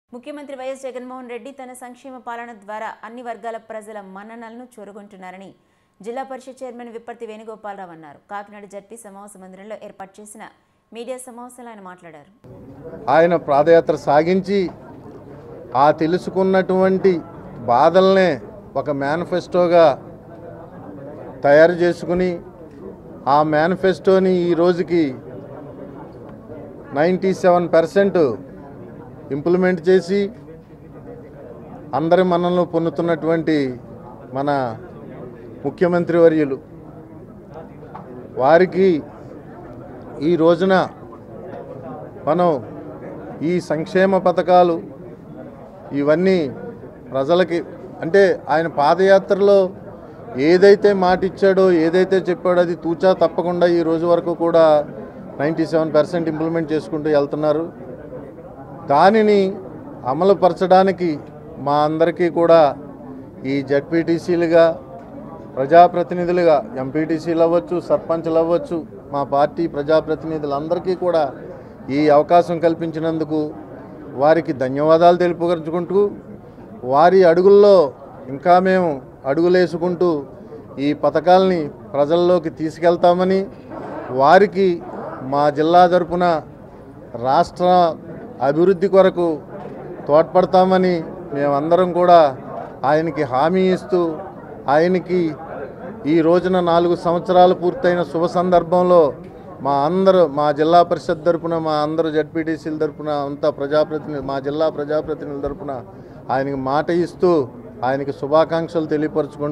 ముఖ్యమంత్రి వైఎస్ జగన్మోహన్ రెడ్డి తన సంక్షేమ పాలన ద్వారా అన్ని వర్గాల ప్రజల మన్ననలను చూరగొంటున్నారని జిల్లా పరిషత్ చైర్మన్ విప్పర్తి వేణుగోపాలరావు అన్నారు కాకినాడ జడ్పీ సమావేశ మందిరంలో ఏర్పాటు చేసిన మీడియా సమావేశంలో ఆయన మాట్లాడారు ఆయన పాదయాత్ర సాగించి ఆ తెలుసుకున్నటువంటి బాధల్నే ఒక మేనిఫెస్టోగా తయారు చేసుకుని ఆ మేనిఫెస్టోని ఈ రోజుకి నైంటీ సెవెన్ పర్సెంట్ ఇంప్లిమెంట్ చేసి అందరి మనల్ని పొందుతున్నటువంటి మన ముఖ్యమంత్రి వర్యులు వారికి ఈ రోజున మనం ఈ సంక్షేమ పథకాలు ఇవన్నీ ప్రజలకి అంటే ఆయన పాదయాత్రలో ఏదైతే మాట ఇచ్చాడో ఏదైతే చెప్పాడో అది తూచా తప్పకుండా ఈ రోజు వరకు కూడా నైంటీ సెవెన్ పర్సెంట్ ఇంప్లిమెంట్ చేసుకుంటూ వెళ్తున్నారు దానిని అమలుపరచడానికి మా అందరికీ కూడా ఈ జడ్పీటీసీలుగా ప్రజాప్రతినిధులుగా ఎంపీటీసీలు అవ్వచ్చు సర్పంచ్లు అవ్వచ్చు మా పార్టీ ప్రజాప్రతినిధులందరికీ కూడా ఈ అవకాశం కల్పించినందుకు వారికి ధన్యవాదాలు తెలుపుకుంటూ వారి అడుగుల్లో ఇంకా మేము అడుగులేసుకుంటూ ఈ పథకాల్ని ప్రజల్లోకి తీసుకెళ్తామని వారికి మా జిల్లా తరపున రాష్ట్ర అభివృద్ధి కొరకు తోడ్పడతామని మేమందరం కూడా ఆయనకి హామీ ఇస్తూ ఆయనకి ఈ రోజున నాలుగు సంవత్సరాలు పూర్తయిన శుభ సందర్భంలో మా అందరూ మా జిల్లా పరిషత్ తరపున మా అందరూ జడ్పీటీసీల తరపున అంతా ప్రజాప్రతినిధి మా జిల్లా ప్రజాప్రతినిధుల తరపున ఆయనకి మాట ఇస్తూ ఆయనకి శుభాకాంక్షలు తెలియపరచుకుంటూ